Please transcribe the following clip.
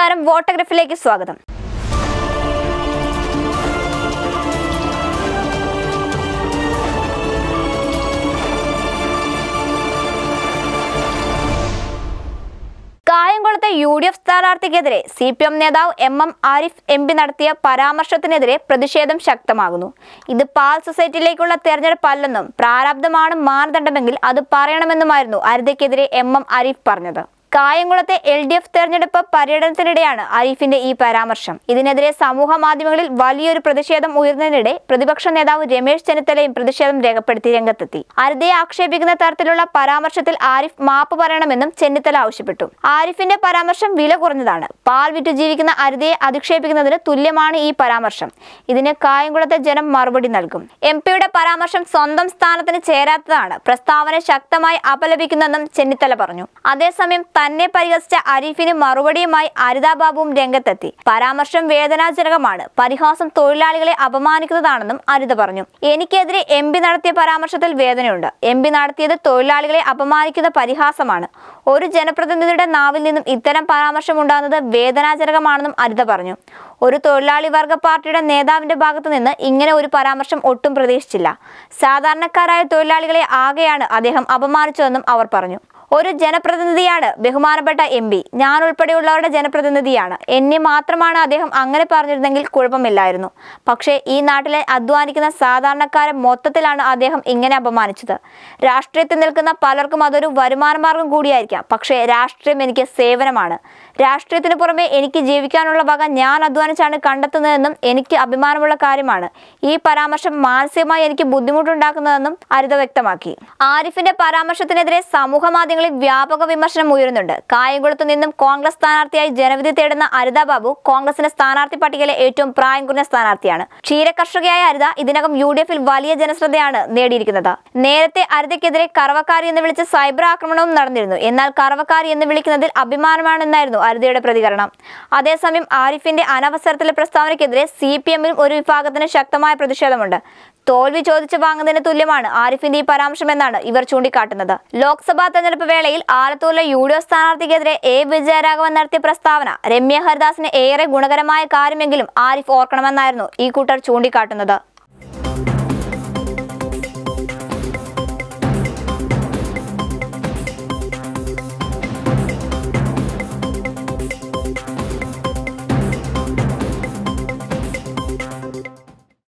നമസ്കാരം വോട്ടഗ്രഫിലേക്ക് സ്വാഗതം കായംകുളത്തെ യു ഡി എഫ് സ്ഥാനാർത്ഥിക്കെതിരെ സി പി എം നേതാവ് M M Arif M P നടത്തിയ പരാമർശത്തിനെതിരെ പ്രതിഷേധം ശക്തമാകുന്നു ഇത് പാൽ സൊസൈറ്റിയിലേക്കുള്ള തെരഞ്ഞെടുപ്പല്ലെന്നും പ്രാരാബ്ധമാണ് മാനദണ്ഡമെങ്കിൽ അത് പറയണമെന്നുമായിരുന്നു അരിതയ്ക്കെതിരെ എം എം ആരിഫ് പറഞ്ഞത് കായംകുളത്തെ എൽ ഡി എഫ് തെരഞ്ഞെടുപ്പ് പര്യടനത്തിനിടെയാണ് ആരിഫിന്റെ ഈ പരാമർശം ഇതിനെതിരെ സമൂഹ മാധ്യമങ്ങളിൽ വലിയൊരു പ്രതിഷേധം ഉയർന്നതിനിടെ പ്രതിപക്ഷ നേതാവ് രമേശ് ചെന്നിത്തലയും പ്രതിഷേധം രേഖപ്പെടുത്തി രംഗത്തെത്തി അരുതയെ ആക്ഷേപിക്കുന്ന തരത്തിലുള്ള പരാമർശത്തിൽ ആരിഫ് മാപ്പ് പറയണമെന്നും ചെന്നിത്തല ആവശ്യപ്പെട്ടു ആരിഫിന്റെ പരാമർശം വില കുറഞ്ഞതാണ് പാൽ വിറ്റു ജീവിക്കുന്ന അരുതയെ അധിക്ഷേപിക്കുന്നതിന് തുല്യമാണ് ഈ പരാമർശം ഇതിന് കായംകുളത്തെ ജനം മറുപടി നൽകും എം പിയുടെ പരാമർശം സ്വന്തം സ്ഥാനത്തിന് ചേരാത്തതാണ് പ്രസ്താവന ശക്തമായി അപലപിക്കുന്നെന്നും ചെന്നിത്തല പറഞ്ഞു അതേസമയം തന്നെ പരിഹസിച്ച അരീഫിന് മറുപടിയുമായി അരിതാ ബാബുവും രംഗത്തെത്തി പരാമർശം വേദനാജനകമാണ് പരിഹാസം തൊഴിലാളികളെ അപമാനിക്കുന്നതാണെന്നും അരിത പറഞ്ഞു എനിക്കെതിരെ എം പി നടത്തിയ പരാമർശത്തിൽ വേദനയുണ്ട് എം പി നടത്തിയത് തൊഴിലാളികളെ അപമാനിക്കുന്ന പരിഹാസമാണ് ഒരു ജനപ്രതിനിധിയുടെ നാവിൽ നിന്നും ഇത്തരം പരാമർശം ഉണ്ടാകുന്നത് വേദനാജനകമാണെന്നും അരിത പറഞ്ഞു ഒരു തൊഴിലാളി വർഗ പാർട്ടിയുടെ നേതാവിന്റെ ഭാഗത്തു നിന്ന് ഇങ്ങനെ ഒരു പരാമർശം ഒട്ടും പ്രതീക്ഷിച്ചില്ല സാധാരണക്കാരായ തൊഴിലാളികളെ ആകെയാണ് അദ്ദേഹം അപമാനിച്ചതെന്നും അവർ പറഞ്ഞു ഒരു ജനപ്രതിനിധിയാണ് ബഹുമാനപ്പെട്ട എം പി ഞാൻ ഉൾപ്പെടെയുള്ളവരുടെ ജനപ്രതിനിധിയാണ് എന്നെ മാത്രമാണ് അദ്ദേഹം അങ്ങനെ പറഞ്ഞിരുന്നെങ്കിൽ കുഴപ്പമില്ലായിരുന്നു പക്ഷേ ഈ നാട്ടിലെ അധ്വാനിക്കുന്ന സാധാരണക്കാരെ മൊത്തത്തിലാണ് അദ്ദേഹം ഇങ്ങനെ അപമാനിച്ചത് രാഷ്ട്രീയത്തിൽ നിൽക്കുന്ന പലർക്കും അതൊരു വരുമാന മാർഗം കൂടിയായിരിക്കാം പക്ഷേ രാഷ്ട്രീയം എനിക്ക് സേവനമാണ് രാഷ്ട്രീയത്തിന് പുറമെ എനിക്ക് ജീവിക്കാനുള്ള വക ഞാൻ അധ്വാനിച്ചാണ് കണ്ടെത്തുന്നതെന്നും എനിക്ക് അഭിമാനമുള്ള കാര്യമാണ് ഈ പരാമർശം മാനസികമായി എനിക്ക് ബുദ്ധിമുട്ടുണ്ടാക്കുന്നതെന്നും അരിത വ്യക്തമാക്കി ആരിഫിന്റെ പരാമർശത്തിനെതിരെ സമൂഹ മാധ്യമങ്ങളിൽ വ്യാപക വിമർശനം ഉയരുന്നുണ്ട് കായംകുളത്തു നിന്നും കോൺഗ്രസ് സ്ഥാനാർത്ഥിയായി ജനവിധി തേടുന്ന അരിത ബാബു കോൺഗ്രസിന്റെ സ്ഥാനാർത്ഥി പട്ടികയിലെ ഏറ്റവും പ്രായം കുറഞ്ഞ സ്ഥാനാർത്ഥിയാണ് ക്ഷീരകർഷകയായ അരിത ഇതിനകം യു ഡി എഫിൽ വലിയ ജനശ്രദ്ധയാണ് നേടിയിരിക്കുന്നത് നേരത്തെ അരിതയ്ക്കെതിരെ കറവക്കാരി എന്ന് വിളിച്ച് സൈബർ ആക്രമണവും നടന്നിരുന്നു എന്നാൽ കറവക്കാരി എന്ന് വിളിക്കുന്നതിൽ അഭിമാനമാണെന്നായിരുന്നു അരിതയുടെ പ്രതികരണം അതേസമയം ആരിഫിന്റെ അനവസരത്തിലെ പ്രസ്താവനയ്ക്കെതിരെ സി പി എമ്മിലും ഒരു വിഭാഗത്തിന് ശക്തമായ പ്രതിഷേധമുണ്ട് തോൽവി ചോദിച്ചു വാങ്ങുന്നതിന് തുല്യമാണ് ആരിഫിന്റെ ഈ പരാമർശമെന്നാണ് ഇവർ ചൂണ്ടിക്കാട്ടുന്നത് ലോക്സഭാ തെരഞ്ഞെടുപ്പ് വേളയിൽ ആലത്തൂരിലെ യു ഡി എഫ് സ്ഥാനാർത്ഥിക്കെതിരെ എ വിജയരാഘവൻ നടത്തിയ പ്രസ്താവന രമ്യ ഹരിദാസിന് ഏറെ ഗുണകരമായ കാര്യമെങ്കിലും ആരിഫ് ഓർക്കണമെന്നായിരുന്നു ഈ കൂട്ടർ ചൂണ്ടിക്കാട്ടുന്നത്